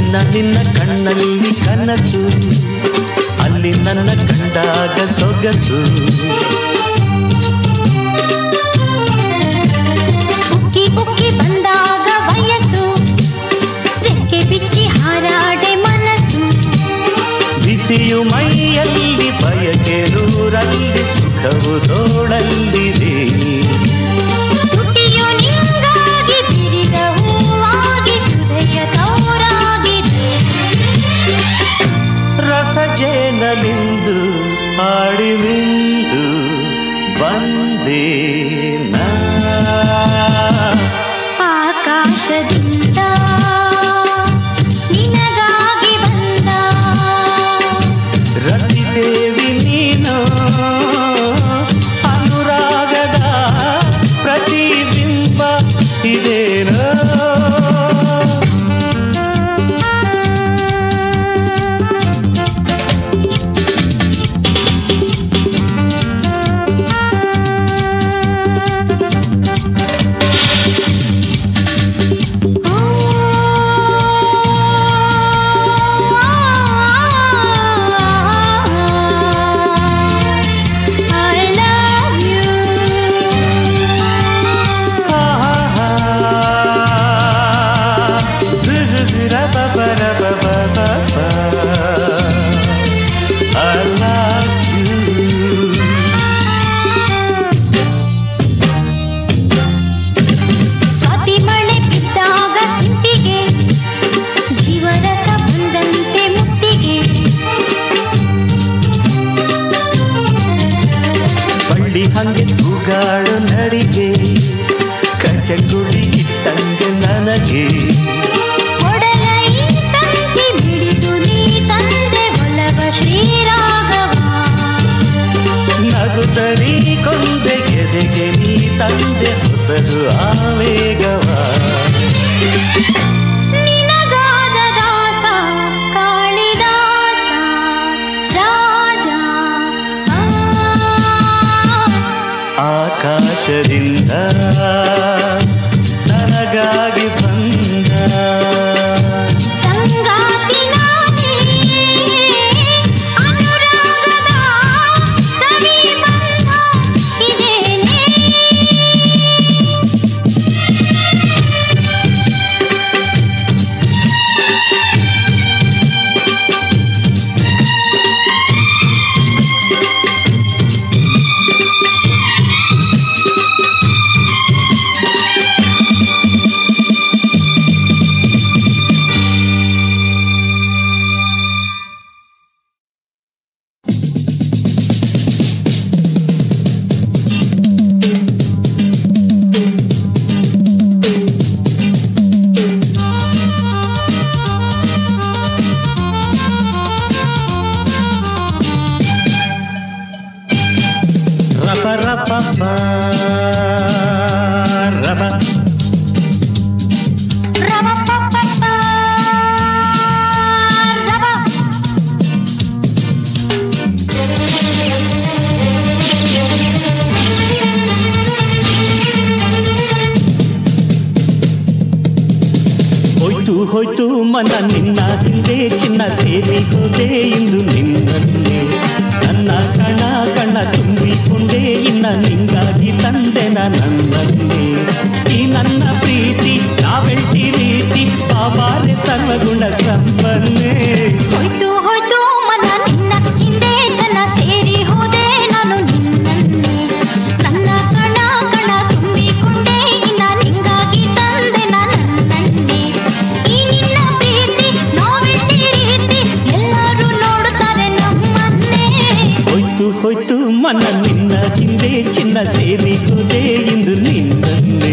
ದಿನ ನಿನ್ನ ಕಣ್ಣಲ್ಲಿ ಕನಸು ಅಲ್ಲಿ ನನ್ನ ಕಂಡಾಗ ಸೊಗಸು ಉಕ್ಕಿ ಉಕ್ಕಿ ಬಂದಾಗ ವಯಸ್ಸು ರೆಕ್ಕೆ ಬಿಚ್ಚಿ ಹಾರಾಡೆ ಮನಸ್ಸು ಬಿಸಿಯು ಮೈಯಲ್ಲಿ ಬಯಕೆ ನೂರಲ್ಲಿ ಸುಖವು ತೋಳಲ್ಲಿದೆ ತುಟಿಯು ನಿಂಗಾಗಿ ಬಿರಿದ ಹೂವಾಗಿ ಹೃದಯ ತೌರಾಗಿದೆ ರಸಜೇನಲಿಂದು ಹಾಡಿನಿಂದು ಬಂದೇ ನಾ ಆಕಾಶದಿಂದ ನಿನಗಾಗಿ ಬಂದ ರತಿದೇವಿ ನೀನು ಅನುರಾಗದ ಪ್ರತಿಬಿಂಬ ಇದೇನೋ I love I love you. Swati ಮಳೆ ಬಿದ್ದಾಗ ಸಿಂಪಿಗೆ ಜೀವರಸ ಬಂದಂತೆ ಮುತ್ತಿಗೆ ಬಳ್ಳಿ ಹಂಗೆ ತೂಗಾಡು ನಡಿಗೆ ಕಚಗುಳಿ ಇಟ್ಟಂಗೆ ನನಗೆ ಒಡಲೈ ತಂತಿ ಮಿಡಿದು ನೀ ತಂದೆ ಒಲವ ಶ್ರೀರಾಘವ ನಗುತ್ತರಿ ಕೊಂದೆ ಎದೆಗೆ ನೀ ತಂದೆ ಹೊಸರು ಆವೇಗವ ನಿನಗಾದ ದಾಸ ಕಾಳಿದಾಸ ರಾಜ ಆ. ಆಕಾಶದಿಂದ ನನಗಾಗಿ ಬಂದ ಸಂಗಾತಿ ನಾನೇ, ಅನುರಾಗದ ಸವಿ ಬಂಧ ಇದೇನೇ ರಪ ರಪ ಪ, ರಪ ರವ ಪಪ್ಪ ರವ ಹೋಯ್ತು ಹೋಯ್ತು ಮನ ನಿನ್ನ ಹಿಂದೆ ಚಿನ್ನ ಸೇರಿ ಹೋದೆ ಇಂದು ನಿನ್ನನ್ನೇ ನನ್ನ ಕಣ ಕಣ ತುಂಬಿಕೊಂಡೆ ಇನ್ನ ನಿಂಗಾಗಿ ತಂದೆ ನನ್ನನ್ನೇ ಈ ನನ್ನ ಪ್ರೀತಿ ನಾವೆಳ್ತಿ ರೀತಿ ಬಾಬಾರೆ ಸರ್ವಗುಣ ಸಂಪನ್ನೇ ಹೋಯ್ತು ಹೋಯ್ತು ಮನ ನಿನ್ನ ಹಿಂದೆ ಜನ ಸೇರಿ ಹೋದೆ ನಾನು ನಿನ್ನನ್ನೇ ನನ್ನ ಕಣ ಕಣ ತುಂಬಿಕೊಂಡೆ ಇನ್ನ ನಿಂಗಾಗಿ ತಂದೆ ನನ್ನನ್ನೇ ಈ ನಿನ್ನ ಪ್ರೀತಿ ನೋವೆಟ್ಟಿ ರೀತಿ ಎಲ್ಲರೂ ನೋಡುತ್ತಾರೆ ನಮ್ಮನ್ನೇ ಹೋಯ್ತು ಹೋಯ್ತು ಮನ ನಿನ್ನ ಹಿಂದೆ ಚಿನ್ನ ಸೇರಿ ಹೋದೆ ಇಂದು ನಿನ್ನನ್ನೇ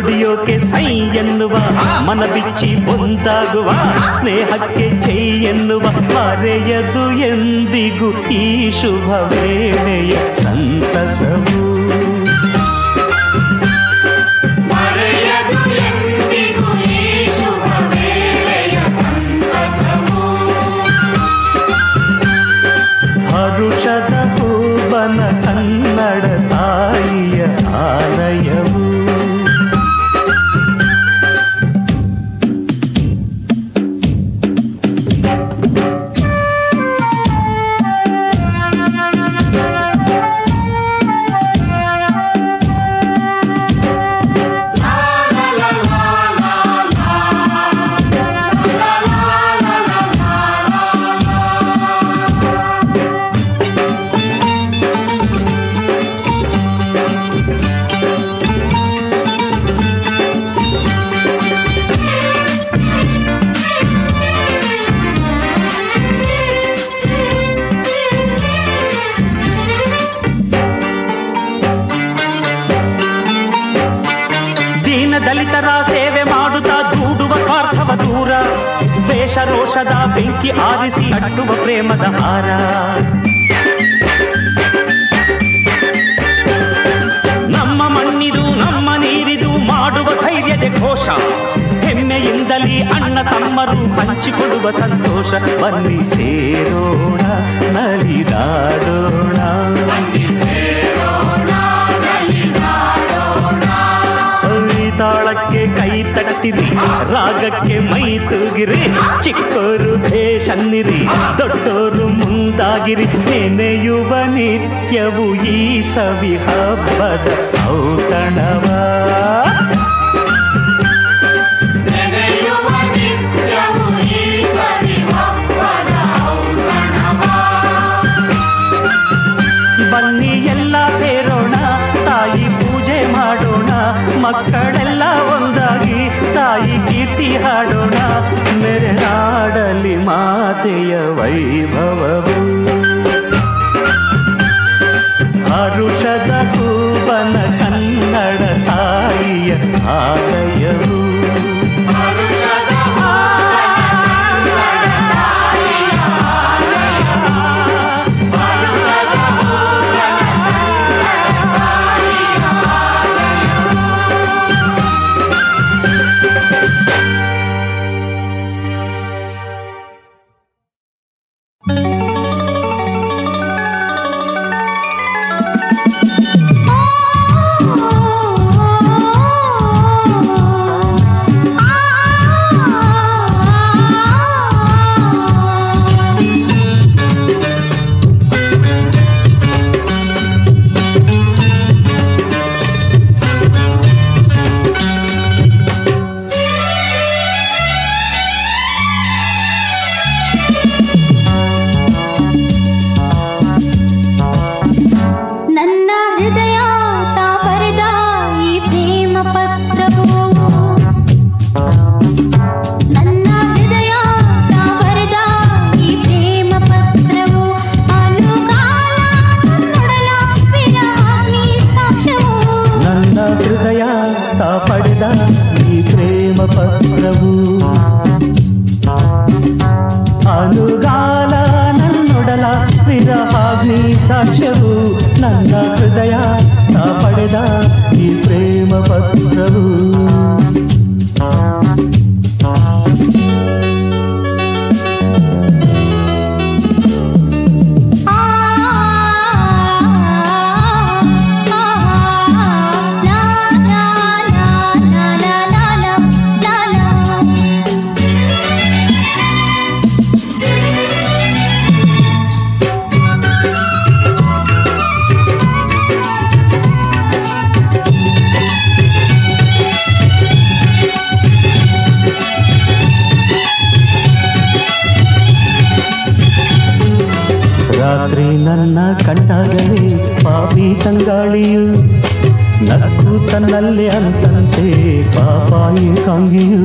ದುಡಿಯೋಕೆ ಸೈ ಎನ್ನುವ ಮನ ಬಿಚ್ಚಿ ಒಂದಾಗುವ ಸ್ನೇಹಕ್ಕೆ ಜೈ ಎನ್ನುವ ಮರೆಯದು ಎಂದಿಗೂ ಈ ಶುಭ ವೇಳೆಯ ಸಂತಸವು ಮರೆಯದು ಎಂದಿಗೂ ಈ ಶುಭ ವೇಳೆಯ ಸಂತಸವು ಹರುಷದ ಹೂಬನ ಕನ್ನಡ ತಾಯಿಯ ಆಲಯವು ದೀನ ದಲಿತರ ಸೇವೆ ಮಾಡುತ್ತಾ ದೂಡುವ ಸ್ವಾರ್ಥವ ದೂರ ದ್ವೇಷ ರೋಷದ ಬೆಂಕಿ ಆರಿಸಿ ಅಟ್ಟುವ ಪ್ರೇಮದ ಹಾರ ನಮ್ಮ ಮಣ್ಣಿದು ನಮ್ಮ ನೀರಿದು ಮಾಡುವ ಧೈರ್ಯದ ಘೋಷ ಹೆಮ್ಮೆಯಿಂದಲೇ ಅಣ್ಣ ತಮ್ಮರು ಹಂಚಿಕೊಡುವ ಸಂತೋಷ ಬನ್ನಿ ಸೇರೋಣ ನಲಿದಾಡೋಣ ಈ ತಾಳಕ್ಕೆ ಕೈ ತಟ್ಟಿರಿ ರಾಗಕ್ಕೆ ಮೈ ತೂಗಿರಿ ಚಿಕ್ಕೋರು ಭೇಷನ್ನಿರಿ ದೊಡ್ಡೋರು ಮುಂದಾಗಿರಿ ನೆನೆಯುವ ನಿತ್ಯವು ಈ ಸವಿ ಹಬ್ಬದ ಔತಣವ ನೆನೆಯುವ ನಿತ್ಯವು ಈ ಸವಿ ಹಬ್ಬದ ಔತಣವ. ಬನ್ನಿ ಎಲ್ಲ ಸೇರೋಣ ತಾಯಿ ಪೂಜೆ ಮಾಡೋಣ ಮಕ್ಕಳೆಲ್ಲ ಒಂದಾಗಿ ತಾಯಿ ಕೀರ್ತಿ ಹಾಡೋಣ ಮೆರೆನಾಡಲಿ ಮಾತೆಯ ವೈಭವವು ಹರುಷದ ಹೂವನ ಕನ್ನಡ ತಾಯಿಯ ಆಲಯವು ಹರುಷದ ಕನ್ನಡ ತಾಯಿಯ ಆಲಯ. ಹರುಷದ ಕನ್ನಡ ತಾಯಿಯ ಆಲಯ. ನನ್ನ ಹೃದಯ ತಾ ಬರೆದ ಈ ಪ್ರೇಮ ಪತ್ರವು ನನ್ನ ಹೃದಯ ತಾ ಬರೆದ ಈ ಪ್ರೇಮ ಪತ್ರವು ಅನುಕಾಲ ನನ್ನೊಡಲ ವಿರಹಾಗ್ನಿ ಸಾಕ್ಷ್ಯವು ನನ್ನ ಹೃದಯ ತಾ ಪಡೆದ ಈ ಪ್ರೇಮ ಪತ್ರವು ಅನುಗಾಲ ನನ್ನೊಡಲ ವಿರಹಾಗ್ನಿ ಸಾಕ್ಷ್ಯವು ನನ್ನ ಹೃದಯ ತಾ ಪಡೆದ ಈ ಪ್ರೇಮ ಪತ್ರವು ಆ ಲಾ ಲಾ ಲಾ ಲಾ ಲಾ ಲಾ ಲಾ ಲಾ ರಾತ್ರಿ ನನ್ನ ಕಂಡಾಗಲೇ ಪಾಪಿ ತಂಗಾಳಿಯು ನಕ್ಕು ತನ್ನಲ್ಲಿ ಅಂತಂತೆ ಪಾಪಾಯಿ ಕಾಂಗಿಯು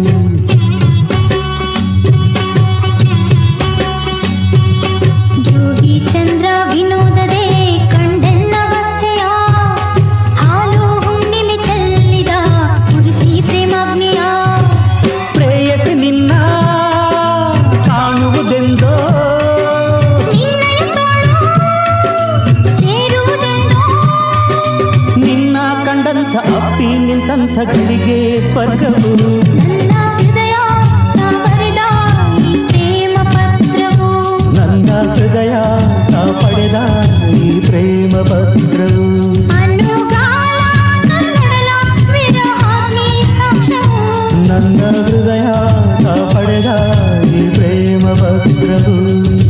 ಜೋಗಿ ಚಂದ್ರ ವಿನೋದದೆ ಕಂಡೆನ್ನವಸ್ಥೆಯ ಹಾಲು ಹುಣ್ಣಿಮೆ ಚೆಲ್ಲಿದ ಸ್ವರ್ಗವು ನನ್ನ ಹೃದಯ ನಾ ಬರೆದ ಈ ಪ್ರೇಮ ಪತ್ರವು ನನ್ನ ಹೃದಯ ತಾ ಪಡೆದ ಈ ಪ್ರೇಮ ಪತ್ರವು ಅನುಗಾಲ ನನ್ನೊಡಲ ವಿರಹಾಗ್ನಿ ಸಾಕ್ಷ್ಯವು ನನ್ನ ಹೃದಯ ತಾ ಪಡೆದ ಈ ಪ್ರೇಮ ಪತ್ರವು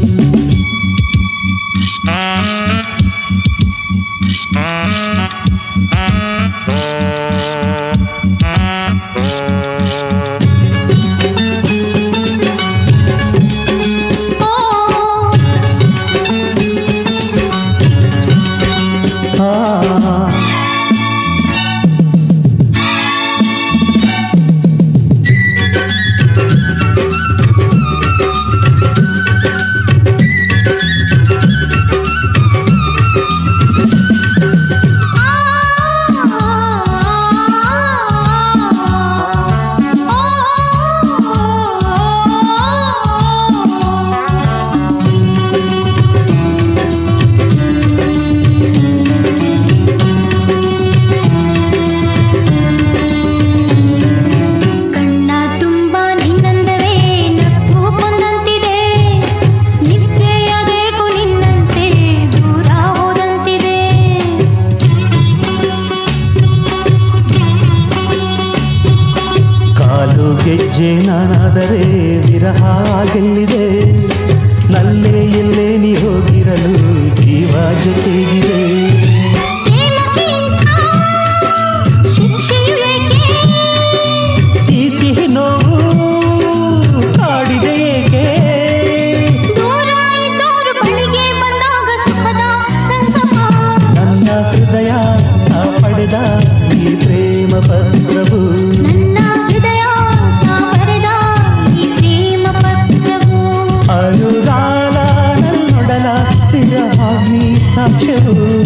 ಓ ಆ ಕಣ್ಣ ತುಂಬ ನಿನ್ನಂದವೇ ನಕ್ಕು ಕೊಂದಂತಿದೆ ನಿತ್ಯೆಯದೇಕು ನಿನ್ನಂತೆ ದೂರ ಹೋದಂತಿದೆ ಕಾಲು ಗೆಜ್ಜೆ ನಾನಾದರೆ ವಿರಹ ಗೆಲ್ಲಿದೆ ನಲ್ಲೇ ಎಲ್ಲೇ ನೀ ಹೋಗಿರಲು ಜೀವ ಜೊತೆಗಿದೆ ಪ್ರೇಮಕ್ಕೆ ಇಂಥ ಶಿಕ್ಷೆಯು ಏಕೆ ಈ ಸಿಹಿ ನೋವು ಕಾಡಿದೆ ಏಕೆ ದೂರ ಇದ್ದವರು ಬಳಿಗೆ ಬಂದಾಗ ಸುಖದ ಸಂಗಮ ನನ್ನ ಹೃದಯ ತಾ ಪಡೆದ ಈ ಪ್ರೇಮ ಪತ್ರವು ನನ್ನ ಹೃದಯ ನಾ ಬರೆದ ಈ ಪ್ರೇಮ ಪತ್ರವು ಅನುರಾಗ ನನ್ನೊಡಲ ವಿರಹಾಗ್ನಿ ಸಾಕ್ಷ್ಯವು